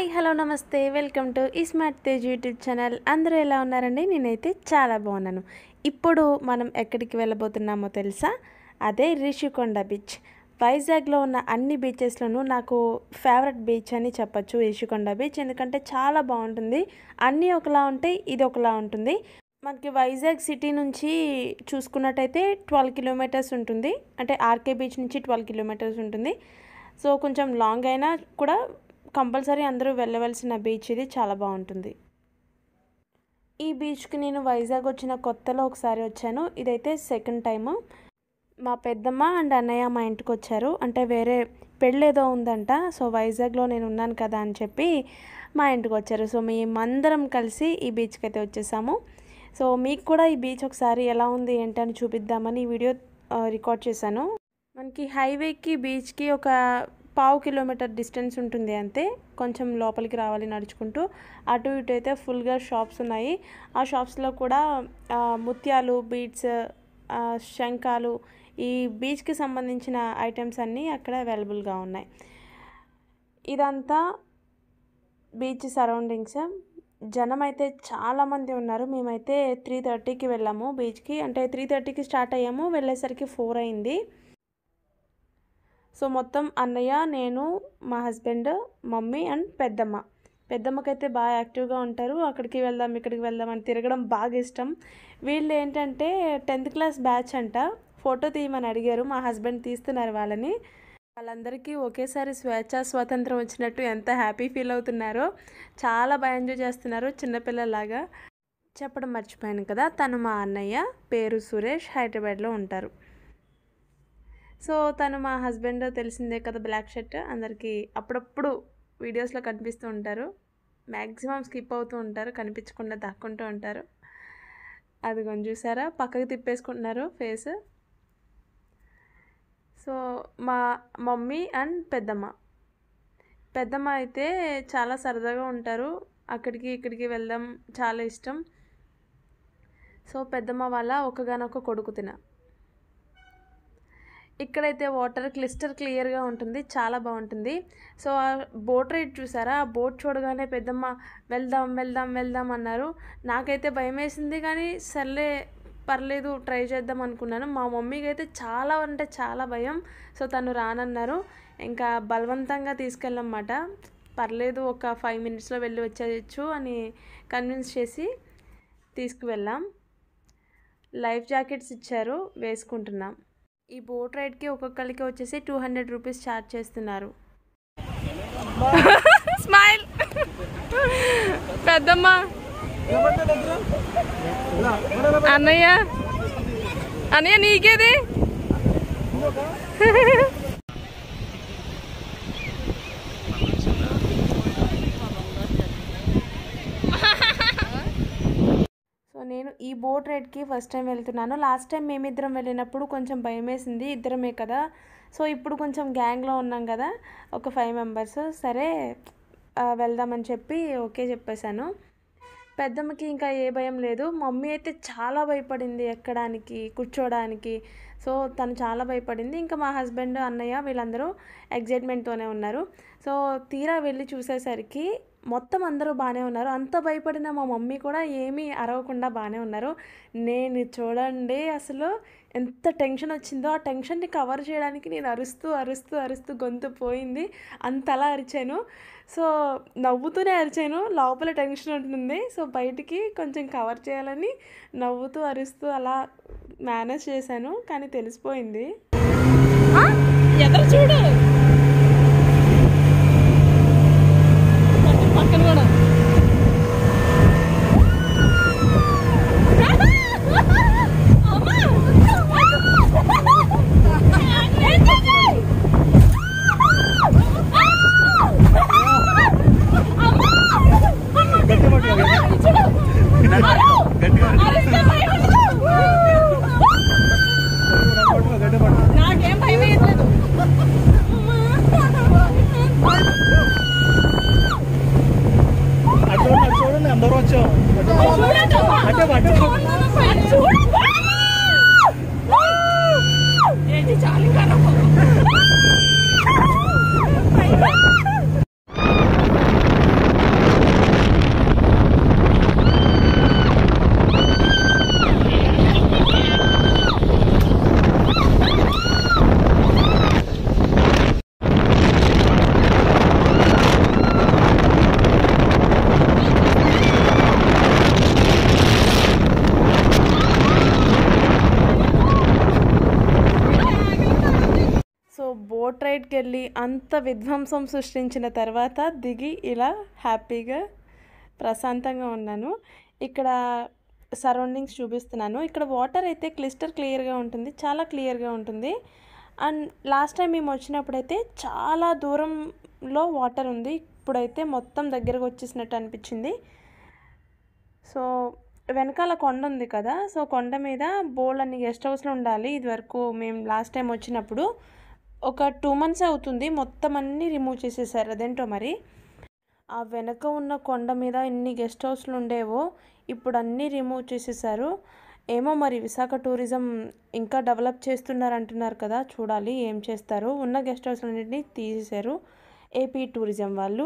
hi hello namaste welcome to smart Tej YouTube channel అందరూ ఎలా ఉన్నారండి నేనైతే చాలా బాగున్నాను ఇప్పుడు మనం ఎక్కడికి వెళ్ళబోతున్నామో తెలుసా అదే రిషికొండ బీచ్ వైజాగ్లో ఉన్న అన్ని బీచెస్లోనూ నాకు ఫేవరెట్ బీచ్ అని చెప్పొచ్చు రిషికొండ బీచ్ ఎందుకంటే చాలా బాగుంటుంది అన్నీ ఒకలా ఉంటాయి ఇది ఒకలా ఉంటుంది మనకి వైజాగ్ సిటీ నుంచి చూసుకున్నట్టయితే ట్వెల్వ్ కిలోమీటర్స్ ఉంటుంది అంటే ఆర్కే బీచ్ నుంచి ట్వెల్వ్ కిలోమీటర్స్ ఉంటుంది సో కొంచెం లాంగ్ అయినా కూడా కంపల్సరీ అందరూ వెళ్ళవలసిన బీచ్ ఇది చాలా బాగుంటుంది ఈ బీచ్కి నేను వైజాగ్ వచ్చిన కొత్తలో ఒకసారి వచ్చాను ఇదైతే సెకండ్ టైము మా పెద్దమ్మ అండ్ అన్నయ్య మా ఇంటికి వచ్చారు అంటే వేరే పెళ్ళి ఏదో ఉందంట సో వైజాగ్లో నేను ఉన్నాను కదా అని చెప్పి మా ఇంటికి వచ్చారు సో మేమందరం కలిసి ఈ బీచ్కి అయితే వచ్చేసాము సో మీకు కూడా ఈ బీచ్ ఒకసారి ఎలా ఉంది ఏంటని చూపిద్దామని ఈ వీడియో ఆ, రికార్డ్ చేశాను మనకి హైవేకి బీచ్కి ఒక పావు కిలోమీటర్ డిస్టెన్స్ ఉంటుంది అంతే కొంచెం లోపలికి రావాలి నడుచుకుంటూ అటు ఇటు అయితే ఫుల్గా షాప్స్ ఉన్నాయి ఆ షాప్స్లో కూడా ఆ, ముత్యాలు బీడ్స్ ఆ, శంఖాలు ఈ బీచ్కి సంబంధించిన ఐటమ్స్ అన్నీ అక్కడ అవైలబుల్గా ఉన్నాయి ఇదంతా బీచ్ సరౌండింగ్స్ జనం అయితే చాలామంది ఉన్నారు మేమైతే త్రీ థర్టీకి వెళ్ళాము బీచ్కి అంటే త్రీ థర్టీకి స్టార్ట్ అయ్యాము వెళ్ళేసరికి ఫోర్ అయింది సో మొత్తం అన్నయ్య నేను మా హస్బెండ్ మమ్మీ అండ్ పెద్దమ్మ పెద్దమ్మకైతే బాగా యాక్టివ్గా ఉంటారు అక్కడికి వెళ్దాం ఇక్కడికి వెళ్దాం అని తిరగడం బాగా ఇష్టం వీళ్ళు ఏంటంటే టెన్త్ క్లాస్ బ్యాచ్ అంట ఫోటో తీయమని అడిగారు మా హస్బెండ్ తీస్తున్నారు వాళ్ళని వాళ్ళందరికీ ఒకేసారి స్వేచ్ఛ స్వాతంత్రం వచ్చినట్టు ఎంత హ్యాపీ ఫీల్ అవుతున్నారో చాలా బాగా ఎంజాయ్ చేస్తున్నారు చిన్నపిల్లలాగా చెప్పడం మర్చిపోయాను కదా తను మా అన్నయ్య పేరు సురేష్ హైదరాబాద్లో ఉంటారు సో తను మా హస్బెండ్ తెలిసిందే కదా బ్లాక్ షర్ట్ అందరికీ అప్పుడప్పుడు వీడియోస్లో కనిపిస్తూ ఉంటారు మ్యాక్సిమం స్కిప్ అవుతూ ఉంటారు కనిపించకుండా దాక్కుంటూ ఉంటారు అది కొంచెం చూసారా పక్కకి తిప్పేసుకుంటున్నారు ఫేస్ సో మా మమ్మీ అండ్ పెద్దమ్మ పెద్దమ్మ అయితే చాలా సరదాగా ఉంటారు అక్కడికి ఇక్కడికి వెళ్దాం చాలా ఇష్టం సో పెద్దమ్మ వాళ్ళ ఒకగానొక కొడుకు తిన ఇక్కడైతే వాటర్ క్లిస్టర్ క్లియర్గా ఉంటుంది చాలా బాగుంటుంది సో ఆ బోట్ రైడ్ చూసారా ఆ బోట్ చూడగానే పెద్దమ్మ వెళ్దాం వెళ్దాం వెళ్దాం అన్నారు నాకైతే భయం వేసింది కానీ సర్లే పర్లేదు ట్రై చేద్దాం అనుకున్నాను మా మమ్మీకి అయితే చాలా అంటే చాలా భయం సో తను రానన్నారు ఇంకా బలవంతంగా తీసుకెళ్ళమాట పర్లేదు ఒక ఫైవ్ మినిట్స్లో వెళ్ళి వచ్చేయచ్చు అని కన్విన్స్ చేసి తీసుకువెళ్ళాం లైఫ్ జాకెట్స్ ఇచ్చారు వేసుకుంటున్నాం ఈ బోట్ రైడ్కి ఒక్కొక్కరికి వచ్చేసి టూ హండ్రెడ్ రూపీస్ ఛార్జ్ చేస్తున్నారు స్మైల్ పెద్దమ్మ అన్నయ్య అన్నయ్య నీకేది సో నేను ఈ బోట్ రైడ్కి ఫస్ట్ టైం వెళ్తున్నాను లాస్ట్ టైం మేమిద్దరం వెళ్ళినప్పుడు కొంచెం భయం వేసింది ఇద్దరమే కదా సో ఇప్పుడు కొంచెం గ్యాంగ్లో ఉన్నాం కదా ఒక ఫైవ్ మెంబర్స్ సరే ఆ, వెళ్దామని చెప్పి ఓకే చెప్పేశాను పెద్దమ్మకి ఇంకా ఏ భయం లేదు మమ్మీ అయితే చాలా భయపడింది ఎక్కడానికి కూర్చోడానికి సో తను చాలా భయపడింది ఇంకా మా హస్బెండ్ అన్నయ్య వీళ్ళందరూ ఎగ్జైట్మెంట్తోనే ఉన్నారు సో తీరా వెళ్ళి చూసేసరికి మొత్తం అందరూ బాగానే ఉన్నారు అంత భయపడిన మా మమ్మీ కూడా ఏమీ అరవకుండా బాగానే ఉన్నారు నేను చూడండి అసలు ఎంత టెన్షన్ వచ్చిందో ఆ టెన్షన్ని కవర్ చేయడానికి నేను అరుస్తూ అరుస్తూ అరుస్తూ గొంతు పోయింది అంతలా అరిచాను సో నవ్వుతూనే అరిచాను లోపల టెన్షన్ ఉంటుంది సో బయటికి కొంచెం కవర్ చేయాలని నవ్వుతూ అరుస్తూ అలా మేనేజ్ చేశాను కానీ తెలిసిపోయింది ఎదురు చూడు పక్కన కూడా నాకేం భయం వేయట్లేదు బోట్ రైడ్కి వెళ్ళి అంత విధ్వంసం సృష్టించిన తర్వాత దిగి ఇలా హ్యాపీగా ప్రశాంతంగా ఉన్నాను ఇక్కడ సరౌండింగ్స్ చూపిస్తున్నాను ఇక్కడ వాటర్ అయితే క్లిస్టర్ క్లియర్గా ఉంటుంది చాలా క్లియర్గా ఉంటుంది అండ్ లాస్ట్ టైం మేము వచ్చినప్పుడైతే చాలా దూరంలో వాటర్ ఉంది ఇప్పుడైతే మొత్తం దగ్గరకు వచ్చేసినట్టు అనిపించింది సో వెనకాల కొండ ఉంది కదా సో కొండ మీద బోల్ అన్ని గెస్ట్ హౌస్లో ఉండాలి ఇది వరకు మేము లాస్ట్ టైం వచ్చినప్పుడు ఒక టూ మంత్స్ అవుతుంది మొత్తం అన్నీ రిమూవ్ చేసేసారు అదేంటో మరి ఆ వెనక ఉన్న కొండ మీద ఎన్ని గెస్ట్ హౌస్లు ఉండేవో ఇప్పుడు అన్నీ రిమూవ్ చేసేసారు ఏమో మరి విశాఖ టూరిజం ఇంకా డెవలప్ చేస్తున్నారు అంటున్నారు కదా చూడాలి ఏం చేస్తారు ఉన్న గెస్ట్ హౌస్లన్నింటినీ తీసేశారు ఏపీ టూరిజం వాళ్ళు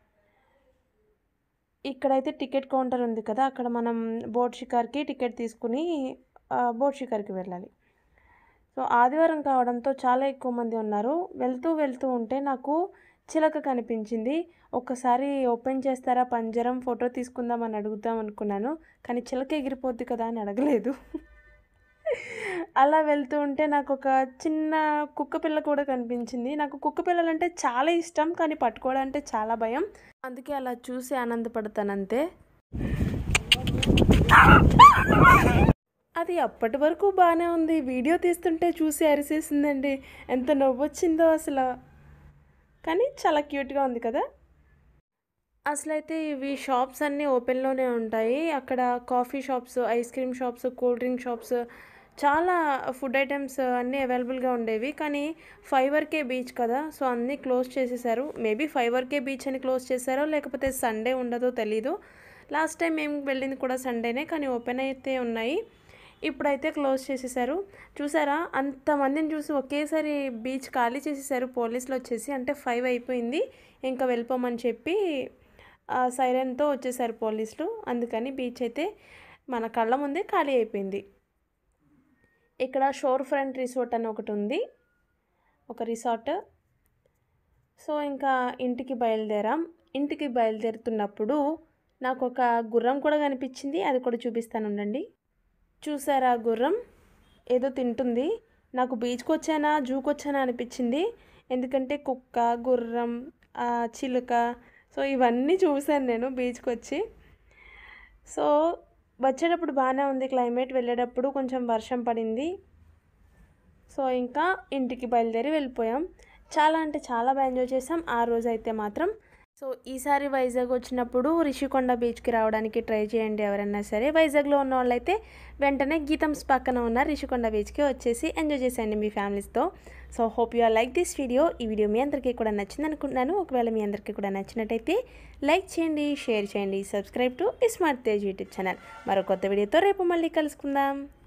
ఇక్కడైతే టికెట్ కౌంటర్ ఉంది కదా అక్కడ మనం బోట్ షికార్కి టికెట్ తీసుకుని ఆ, బోట్ షికార్కి వెళ్ళాలి సో ఆదివారం కావడంతో చాలా ఎక్కువ మంది ఉన్నారు వెళ్తూ వెళ్తూ ఉంటే నాకు చిలక కనిపించింది ఒక్కసారి ఓపెన్ చేస్తారా పంజరం ఫోటో తీసుకుందామని అడుగుదాం అనుకున్నాను కానీ చిలక ఎగిరిపోద్ది కదా అని అడగలేదు అలా వెళ్తూ ఉంటే నాకు ఒక చిన్న కుక్క పిల్ల కూడా కనిపించింది నాకు కుక్క పిల్లలంటే చాలా ఇష్టం కానీ పట్టుకోవడం అంటే చాలా భయం అందుకే అలా చూసి ఆనందపడతాను అంతే అది అప్పటి వరకు బాగానే ఉంది వీడియో తీస్తుంటే చూసి అరిసేసిందండి ఎంత నవ్వు వచ్చిందో అసలు కానీ చాలా క్యూట్గా ఉంది కదా అసలైతే ఇవి షాప్స్ అన్నీ ఓపెన్లోనే ఉంటాయి అక్కడ coffee shops ice cream shops cool drink shops చాలా ఫుడ్ ఐటమ్స్ అన్నీ అవైలబుల్గా ఉండేవి కానీ ఫైవ్ వరకే బీచ్ కదా సో అన్నీ క్లోజ్ చేసేసారు మేబీ ఫైవ్ వరకే బీచ్ అని క్లోజ్ చేశారో లేకపోతే సండే ఉండదో తెలీదు లాస్ట్ టైం మేము వెళ్ళింది కూడా సండేనే కానీ ఓపెన్ అయితే ఉన్నాయి ఇప్పుడైతే క్లోజ్ చేసేసారు చూసారా అంతమందిని చూసి ఒకేసారి బీచ్ ఖాళీ చేసేసారు పోలీసులు వచ్చేసి అంటే ఫైవ్ అయిపోయింది ఇంకా వెళ్ళిపోమని చెప్పి సైరన్తో వచ్చేసారు పోలీసులు అందుకని బీచ్ అయితే మన కళ్ళ ముందే ఖాళీ అయిపోయింది ఇక్కడ షోర్ ఫ్రంట్ రిసార్ట్ అని ఒకటి ఉంది ఒక రిసార్ట్ సో ఇంకా ఇంటికి బయలుదేరాం ఇంటికి బయలుదేరుతున్నప్పుడు నాకు ఒక గుర్రం కూడా కనిపించింది అది కూడా చూపిస్తాను ఉండండి చూసారా గుర్రం ఏదో తింటుంది నాకు బీచ్కి వచ్చానా జూకి వచ్చానా అనిపించింది ఎందుకంటే కుక్క గుర్రం ఆ, చిలుక సో ఇవన్నీ చూశాను నేను బీచ్కి వచ్చి సో వచ్చేటప్పుడు బాగానే ఉంది క్లైమేట్ వెళ్ళేటప్పుడు కొంచెం వర్షం పడింది సో ఇంకా ఇంటికి బయలుదేరి వెళ్ళిపోయాం చాలా అంటే చాలా బాగా ఎంజాయ్ చేసాం ఆ రోజు అయితే మాత్రం సో ఈసారి వైజాగ్ వచ్చినప్పుడు రిషికొండ బీచ్కి రావడానికి ట్రై చేయండి ఎవరైనా సరే వైజాగ్లో ఉన్న వాళ్ళైతే వెంటనే గీతంస్ పక్కన ఉన్న రిషికొండ బీచ్కి వచ్చేసి ఎంజాయ్ చేసేయండి మీ ఫ్యామిలీస్తో so hope you are like this video ఈ వీడియో మీ అందరికీ కూడా నచ్చింది అనుకుంటున్నాను ఒకవేళ మీ అందరికీ కూడా నచ్చినట్టయితే లైక్ చేయండి షేర్ చేయండి subscribe to smart Tej YouTube channel మరో కొత్త వీడియోతో రేపు మళ్ళీ కలుసుకుందాం